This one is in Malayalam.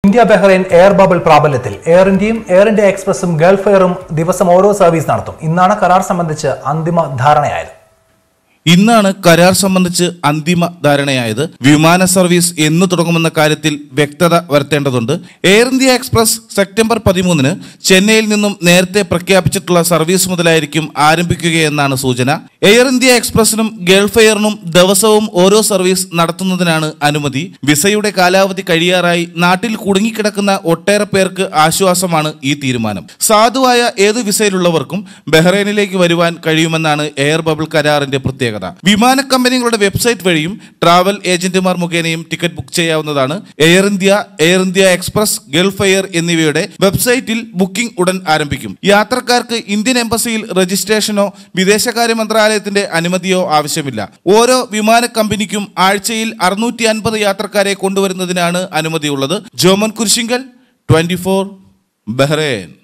ഇന്ത്യ ബഹ്റൈൻ എയർ ബബിൾ പ്രാബല്യത്തിൽ എയർ ഇന്ത്യയും എയർ ഇന്ത്യ എക്സ്പ്രസും ഗൾഫ് എയറും ദിവസം ഓരോ സർവീസ് നടത്തും ഇന്നാണ് കരാർ സംബന്ധിച്ച് അന്തിമ ധാരണയായത് ഇന്നാണ് കരാർ സംബന്ധിച്ച് അന്തിമ ധാരണയായത് വിമാന സർവീസ് എന്ന് തുടങ്ങുമെന്ന കാര്യത്തിൽ വ്യക്തത വരുത്തേണ്ടതുണ്ട് എയർ ഇന്ത്യ എക്സ്പ്രസ് സെപ്റ്റംബർ പതിമൂന്നിന് ചെന്നൈയിൽ നിന്നും നേരത്തെ പ്രഖ്യാപിച്ചിട്ടുള്ള സർവീസ് മുതലായിരിക്കും ആരംഭിക്കുകയെന്നാണ് സൂചന എയർ ഇന്ത്യ എക്സ്പ്രസിനും ഗൾഫ് എയറിനും ദിവസവും ഓരോ സർവീസ് നടത്തുന്നതിനാണ് അനുമതി വിസയുടെ കാലാവധി കഴിയാറായി നാട്ടിൽ കുടുങ്ങിക്കിടക്കുന്ന ഒട്ടേറെ പേർക്ക് ആശ്വാസമാണ് ഈ തീരുമാനം സാധുവായ ഏത് വിസയിലുള്ളവർക്കും ബഹ്റൈനിലേക്ക് വരുവാൻ കഴിയുമെന്നാണ് എയർ ബബിൾ കരാറിന്റെ പ്രത്യേകത വിമാന കമ്പനികളുടെ വെബ്സൈറ്റ് വഴിയും ട്രാവൽ ഏജന്റുമാർ മുഖേനയും ടിക്കറ്റ് ബുക്ക് ചെയ്യാവുന്നതാണ് air India air India express Gulf air എന്നിവയുടെ വെബ്സൈറ്റിൽ ബുക്കിംഗ് ഉടൻ ആരംഭിക്കും യാത്രക്കാർക്ക് ഇന്ത്യൻ എംബസിയിൽ രജിസ്ട്രേഷനോ വിദേശകാര്യ മന്ത്രാലയത്തിന്റെ അനുമതിയോ ആവശ്യമില്ല ഓരോ വിമാന കമ്പനിക്കും ആഴ്ചയിൽ അറുന്നൂറ്റി അൻപത് യാത്രക്കാരെ കൊണ്ടുവരുന്നതിനാണ് അനുമതിയുള്ളത് Joman Kurisinkal twenty four Bahrain